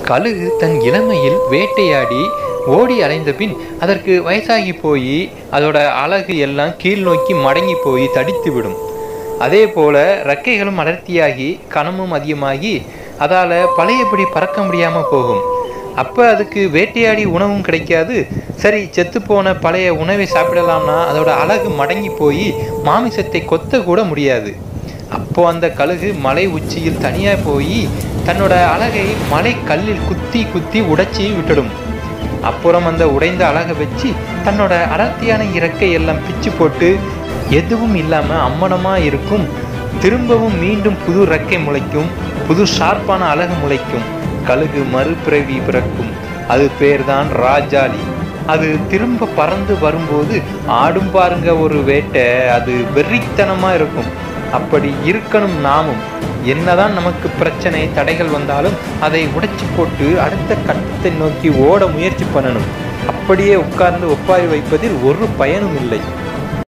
கழுகு தன் இளமையில் வேட்டையாடி ஓடி அலைந்த பின் அதற்கு வயசாகி போய் அதோட அழகு எல்லாம் கீழ் நோக்கி மடங்கி போய் தடித்து விடும் அதே போல ரெக்கைகளும் அடர்த்தியாகி கனமும் அதிகமாகி அதால பழையபடி பறக்க முடியாம போகும் அப்ப அதுக்கு வேட்டையாடி உணவும் கிடைக்காது சரி செத்துப்போன பழைய உணவை சாப்பிடலாம்னா அதோட அழகு மடங்கி போய் மாமிசத்தை கொத்த கூட முடியாது அப்போ அந்த கழுகு மலை உச்சியில் தனியா போய் தன்னோட அழகை மலை கல்லில் குத்தி குத்தி உடைச்சி விட்டுடும் அப்புறம் அந்த உடைந்த அழகை வச்சு தன்னோட அடர்த்தியான இறக்கை எல்லாம் பிச்சு போட்டு எதுவும் இல்லாம அம்மனமா இருக்கும் திரும்பவும் மீண்டும் புது ரெக்கை முளைக்கும் புது ஷார்ப்பான அழகு முளைக்கும் கழுகு மறுபிறவி பிறக்கும் அது பேர்தான் ராஜாளி அது திரும்ப பறந்து வரும்போது ஆடும் பாருங்க ஒரு வேட்டை அது வெறித்தனமா இருக்கும் அப்படி இருக்கணும் நாமும் என்னதான் நமக்கு பிரச்சனை தடைகள் வந்தாலும் அதை உடைச்சு போட்டு அடுத்த கட்டத்தை நோக்கி ஓட முயற்சி பண்ணணும் அப்படியே உட்கார்ந்து ஒப்பாரி வைப்பதில் ஒரு பயனும் இல்லை